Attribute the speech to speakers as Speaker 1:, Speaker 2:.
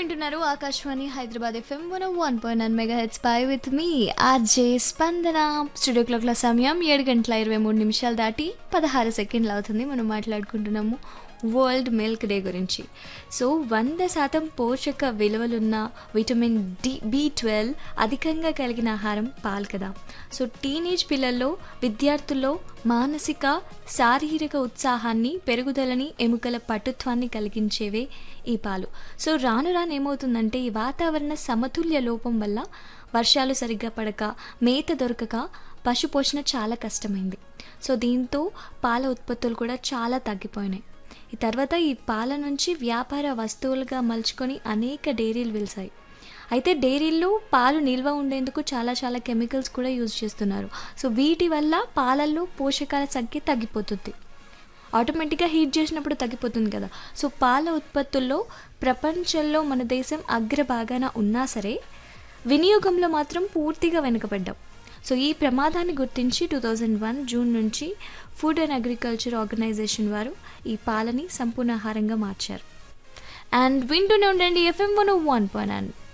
Speaker 1: వింటున్నారు Akashvani Hyderabad FM one one point nine mega heads పై with మీ ఆర్జే స్పందన స్టూడియో క్లాక్ల సమయం ఏడు గంటల ఇరవై మూడు నిమిషాలు దాటి పదహారు సెకండ్లు అవుతుంది మనం మాట్లాడుకుంటున్నాము వరల్డ్ మిల్క్ డే గురించి సో వంద శాతం పోషక విలువలున్న విటమిన్ డి బి ట్వెల్వ్ అధికంగా కలిగిన ఆహారం పాలు కదా సో టీనేజ్ పిల్లల్లో విద్యార్థుల్లో మానసిక శారీరక ఉత్సాహాన్ని పెరుగుదలని ఎముకల పటుత్వాన్ని కలిగించేవే ఈ పాలు సో రాను రాను ఏమవుతుందంటే ఈ వాతావరణ సమతుల్య లోపం వల్ల వర్షాలు సరిగ్గా పడక మేత దొరకక పశు పోషణ చాలా కష్టమైంది సో దీంతో పాల ఉత్పత్తులు కూడా చాలా తగ్గిపోయినాయి ఈ తర్వాత ఈ పాల నుంచి వ్యాపార వస్తువులుగా మలుచుకొని అనేక డైరీలు వెలిసాయి అయితే డైరీల్లో పాలు నిల్వ ఉండేందుకు చాలా చాలా కెమికల్స్ కూడా యూజ్ చేస్తున్నారు సో వీటి వల్ల పాలల్లో పోషకాల సంఖ్య తగ్గిపోతుంది ఆటోమేటిక్గా హీట్ చేసినప్పుడు తగ్గిపోతుంది కదా సో పాల ఉత్పత్తుల్లో ప్రపంచంలో మన దేశం అగ్రభాగాన ఉన్నా సరే వినియోగంలో మాత్రం పూర్తిగా వెనుకబడ్డాం సో ఈ ప్రమాదాన్ని గుర్తించి టూ థౌజండ్ వన్ జూన్ నుంచి ఫుడ్ అండ్ అగ్రికల్చర్ ఆర్గనైజేషన్ వారు ఈ పాలని సంపూర్ణ ఆహారంగా మార్చారు అండ్ వింటూనే ఉండండి ఎఫ్ఎం వన్ వన్ పాయింట్